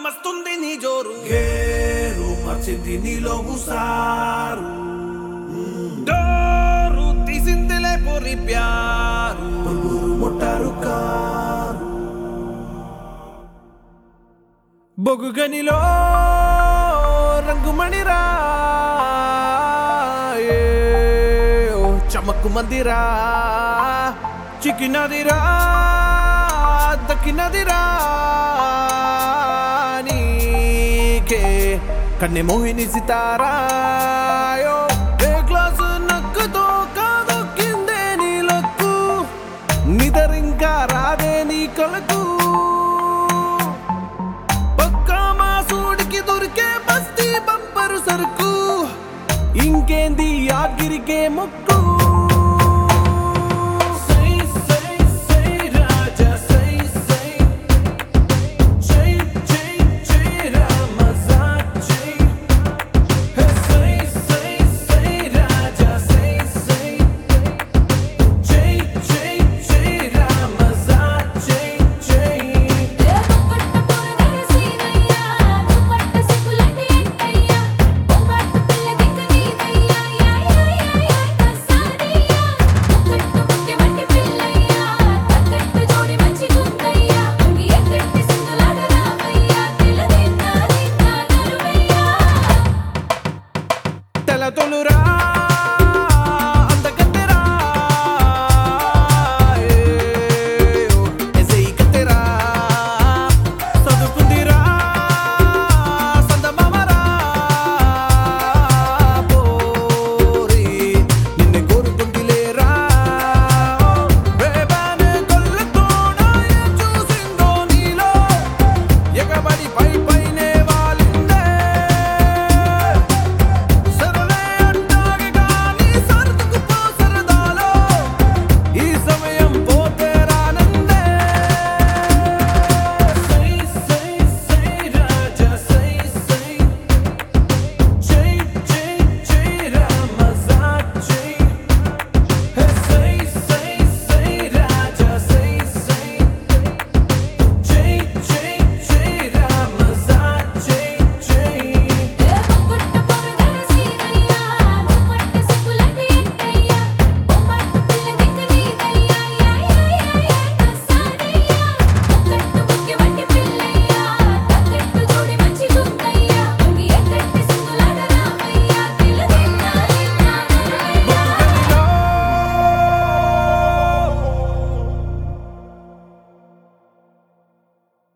మస్తుంది నీ జోరు గేరు మర్చింది నీలో ఉసారు డోరు తీసిందిలే పొరి ప్యారు ఊరు ముట్టారు కారు బొగుగనిలో రంగుమణిరా ఏ ఓ చమక్కు మందిరా చిక్కినదిరా దక్కినదిరా నీకే కన్నె మోహిని సితారా యో, ఏ గ్లాసు నక్కుతో కాదొక్కిందే నీ లక్కు నిదరింకా రాదే నీ కలకు పక్క మాసూడికి దొరికే బస్తీ బంపరు సరుకు ఇంకేంది యాగిరికే మొక్కు